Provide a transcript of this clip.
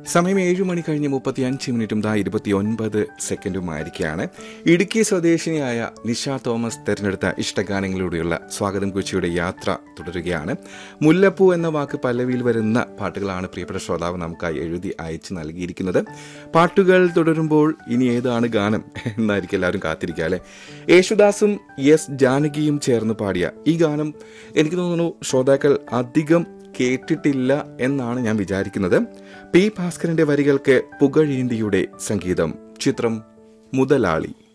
സമയം ഏഴ് മണി കഴിഞ്ഞ് മുപ്പത്തി അഞ്ച് മിനിറ്റും ദാ ഇരുപത്തി ഒൻപത് സെക്കൻഡുമായിരിക്കുകയാണ് ഇടുക്കി സ്വദേശിനിയായ നിഷ തോമസ് തെരഞ്ഞെടുത്ത ഇഷ്ടഗാനങ്ങളിലൂടെയുള്ള സ്വാഗതം കൊച്ചിയുടെ യാത്ര തുടരുകയാണ് മുല്ലപ്പൂ എന്ന വാക്ക് പല്ലവിയിൽ വരുന്ന പാട്ടുകളാണ് പ്രിയപ്പെട്ട ശ്രോതാവ് നമുക്കായി എഴുതി അയച്ചു നൽകിയിരിക്കുന്നത് പാട്ടുകൾ തുടരുമ്പോൾ ഇനി ഏതാണ് ഗാനം എന്നായിരിക്കും എല്ലാവരും കാത്തിരിക്കുക അല്ലെ യേശുദാസും എസ് ജാനകിയും ചേർന്ന് പാടിയ ഈ ഗാനം എനിക്ക് തോന്നുന്നു ശ്രോതാക്കൾ അധികം കേട്ടിട്ടില്ല എന്നാണ് ഞാൻ വിചാരിക്കുന്നത് പി ഭാസ്കരന്റെ വരികൾക്ക് പുകഴേന്തിയുടെ സംഗീതം ചിത്രം മുതലാളി